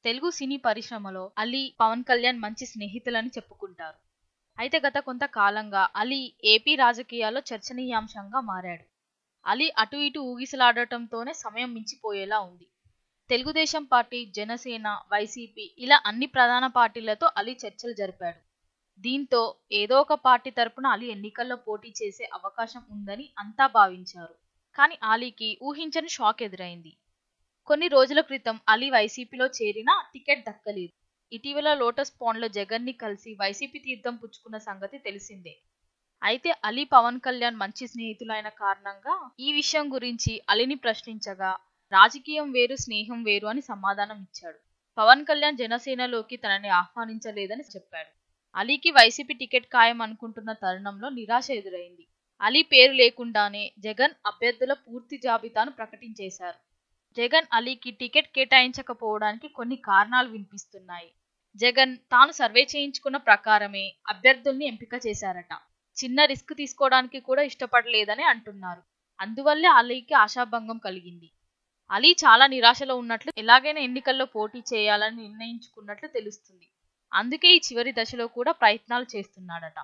తెలుగు సినీ పరిశ్రమలో అలీ పవన్ కళ్యాణ్ మంచి స్నేహితులని చెప్పుకుంటారు అయితే గత కొంతకాలంగా అలీ ఏపీ రాజకీయాల్లో చర్చనీయాంశంగా మారాడు అలీ అటు ఇటు ఊగిసలాడటంతోనే సమయం మించిపోయేలా ఉంది తెలుగుదేశం పార్టీ జనసేన వైసీపీ ఇలా అన్ని ప్రధాన పార్టీలతో అలీ చర్చలు జరిపాడు దీంతో ఏదో ఒక పార్టీ తరపున అలీ ఎన్నికల్లో పోటీ చేసే అవకాశం ఉందని అంతా భావించారు కానీ అలీకి ఊహించని షాక్ ఎదురైంది కొన్ని రోజుల క్రితం అలీ వైసీపీలో చేరినా టికెట్ దక్కలేదు ఇటీవల లోటస్ పాండ్లో జగన్ ని కలిసి వైసీపీ తీర్థం పుచ్చుకున్న సంగతి తెలిసిందే అయితే అలీ పవన్ కళ్యాణ్ మంచి స్నేహితులైన కారణంగా ఈ విషయం గురించి అలీని ప్రశ్నించగా రాజకీయం వేరు స్నేహం వేరు అని సమాధానం ఇచ్చాడు పవన్ కళ్యాణ్ జనసేనలోకి తనని ఆహ్వానించలేదని చెప్పాడు అలీకి వైసీపీ టికెట్ ఖాయం అనుకుంటున్న తరుణంలో నిరాశ ఎదురైంది అలీ పేరు లేకుండానే జగన్ అభ్యర్థుల పూర్తి జాబితాను ప్రకటించేశారు జగన్ అలీకి టికెట్ కేటాయించకపోవడానికి కొన్ని కారణాలు వినిపిస్తున్నాయి జగన్ తాను సర్వే చేయించుకున్న ప్రకారమే అభ్యర్థుల్ని ఎంపిక చేశారట చిన్న రిస్క్ తీసుకోవడానికి కూడా ఇష్టపడలేదని అంటున్నారు అందువల్లే అలీకి ఆశాభంగం కలిగింది అలీ చాలా నిరాశలో ఉన్నట్లు ఎలాగైనా ఎన్నికల్లో పోటీ చేయాలని నిర్ణయించుకున్నట్లు తెలుస్తుంది అందుకే ఈ చివరి దశలో కూడా ప్రయత్నాలు చేస్తున్నాడట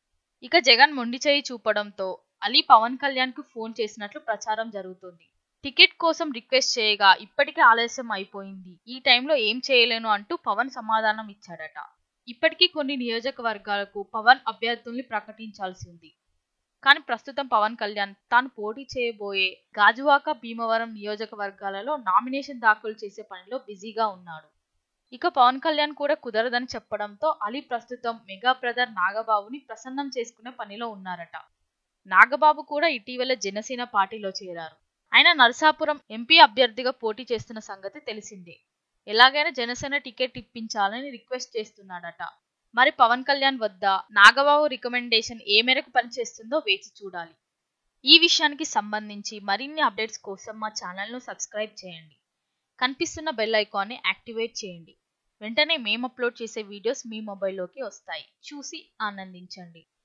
ఇక జగన్ మొండి చేయి చూపడంతో అలీ పవన్ కళ్యాణ్ కు ఫోన్ చేసినట్లు ప్రచారం జరుగుతుంది టికెట్ కోసం రిక్వెస్ట్ చేయగా ఇప్పటికే ఆలస్యం అయిపోయింది ఈ టైంలో ఏం చేయలేను అంటూ పవన్ సమాధానం ఇచ్చాడట ఇప్పటికీ కొన్ని నియోజకవర్గాలకు పవన్ అభ్యర్థుల్ని ప్రకటించాల్సి ఉంది కానీ ప్రస్తుతం పవన్ కళ్యాణ్ తాను పోటీ చేయబోయే గాజువాక భీమవరం నియోజకవర్గాలలో నామినేషన్ దాఖలు చేసే పనిలో బిజీగా ఉన్నాడు ఇక పవన్ కళ్యాణ్ కూడా కుదరదని చెప్పడంతో అలీ ప్రస్తుతం మెగా బ్రదర్ నాగబాబుని ప్రసన్నం చేసుకునే పనిలో ఉన్నారట నాగబాబు కూడా ఇటీవల జనసేన పార్టీలో చేరారు ఆయన నరసాపురం ఎంపీ అభ్యర్థిగా పోటీ చేస్తున్న సంగతి తెలిసిందే ఎలాగైనా జనసేన టికెట్ ఇప్పించాలని రిక్వెస్ట్ చేస్తున్నాడట మరి పవన్ కళ్యాణ్ వద్ద నాగబాబు రికమెండేషన్ ఏ మేరకు పనిచేస్తుందో వేచి చూడాలి ఈ విషయానికి సంబంధించి మరిన్ని అప్డేట్స్ కోసం మా ఛానల్ను సబ్స్క్రైబ్ చేయండి కనిపిస్తున్న బెల్ ఐకాన్ని యాక్టివేట్ చేయండి వెంటనే మేము అప్లోడ్ చేసే వీడియోస్ మీ మొబైల్లోకి వస్తాయి చూసి ఆనందించండి